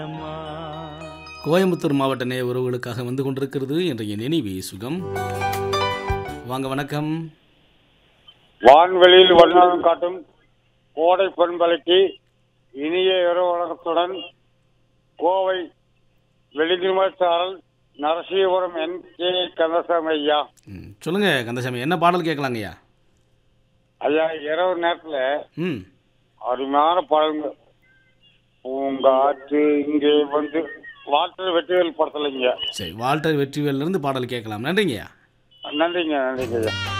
கோயம்புத்தூர் மாவட்ட நேய உறவுகளுக்காக வந்து கொண்டிருக்கிறது இன்றைய நினைவே சுகம் வாங்க வணக்கம் வான்வெளியில் வண்ணம் காட்டும் கோடை பண்பலைக்கு இனிய இரவு வணக்கத்துடன் கோவை வெளிநிர்மச்சாரல் நரசிங்கபுரம் என் கே கந்தசாமி ஐயா ம், சொல்லுங்க கந்தசாமி என்ன பாடல் கேட்கலாங்கய்யா ஐயா இரவு நேரத்தில் ம் அருமையான பாடலுங்க பூங்காற்று இங்கே வந்து வாட்டர் வெற்றிகள் படத்துலைங்க சரி வால்டர் வெற்றிவேலிருந்து பாடல் கேட்கலாம் நன்றிங்கய்யா நன்றிங்க நன்றிங்க ஐயா